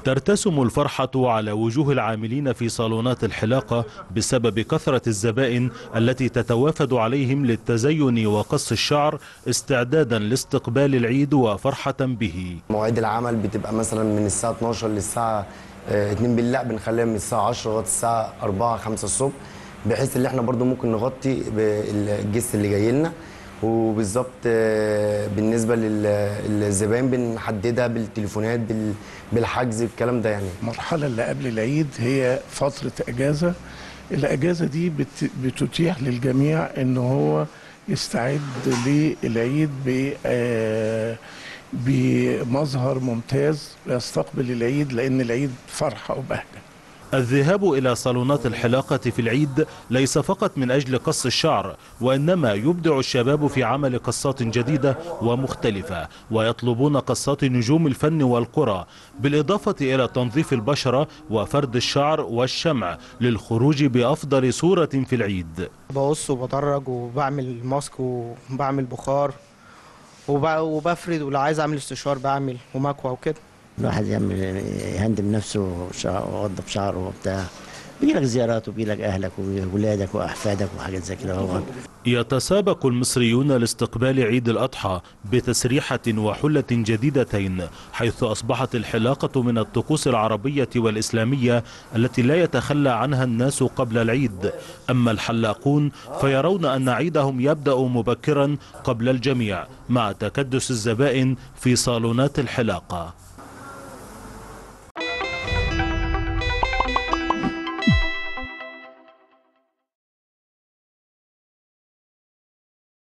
ترتسم الفرحة على وجوه العاملين في صالونات الحلاقة بسبب كثرة الزبائن التي تتوافد عليهم للتزين وقص الشعر استعدادا لاستقبال العيد وفرحة به مواعيد العمل بتبقى مثلا من الساعة 12 للساعة آه، 2 بالليل بنخليها من الساعة 10 لغاية الساعة 4 5 الصبح بحيث ان احنا برضو ممكن نغطي بالجست اللي جاي لنا وبالظبط آه، بالنسبة لل- للزبائن بنحددها بالتليفونات بال- بالحجز الكلام ده يعني المرحلة اللي قبل العيد هي فترة أجازة الأجازة دي بت- بتتيح للجميع إن هو يستعد للعيد ب آه، بمظهر ممتاز ويستقبل العيد لأن العيد فرحة وبهجة الذهاب إلى صالونات الحلاقة في العيد ليس فقط من أجل قص الشعر وإنما يبدع الشباب في عمل قصات جديدة ومختلفة ويطلبون قصات نجوم الفن والقرى بالإضافة إلى تنظيف البشرة وفرد الشعر والشمع للخروج بأفضل صورة في العيد بقص وبدرج وبعمل ماسك وبعمل بخار وب- وبفرد ولو عايز اعمل استشار بعمل ومكوى وكده الواحد يعمل يهندم نفسه شعر- ويوظف شعره وبتاع بيجي لك زيارات وبيجي لك اهلك وولادك واحفادك وحاجات زي كده هو يتسابق المصريون لاستقبال عيد الأضحى بتسريحة وحلة جديدتين حيث أصبحت الحلاقة من الطقوس العربية والإسلامية التي لا يتخلى عنها الناس قبل العيد أما الحلاقون فيرون أن عيدهم يبدأ مبكرا قبل الجميع مع تكدس الزبائن في صالونات الحلاقة